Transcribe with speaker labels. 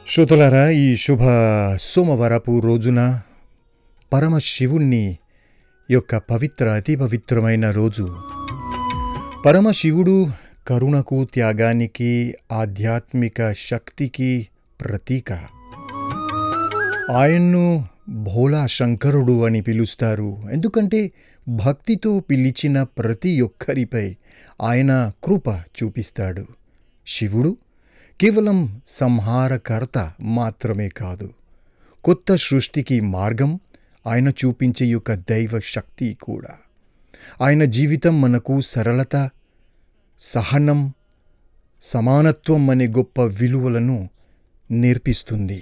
Speaker 1: శ్రోతలారా ఈ శుభ సోమవారపు రోజున పరమశివుణ్ణి యొక్క పవిత్ర అతి పవిత్రమైన రోజు పరమశివుడు కరుణకు త్యాగానికి ఆధ్యాత్మిక శక్తికి ప్రతీక ఆయన్ను భోలా శంకరుడు అని పిలుస్తారు ఎందుకంటే భక్తితో పిలిచిన ప్రతి ఒక్కరిపై ఆయన కృప చూపిస్తాడు శివుడు కేవలం సంహారకర్త మాత్రమే కాదు కొత్త సృష్టికి మార్గం ఆయన చూపించే యొక్క దైవ శక్తి కూడా ఆయన జీవితం మనకు సరళత సహనం సమానత్వం అనే గొప్ప విలువలను నేర్పిస్తుంది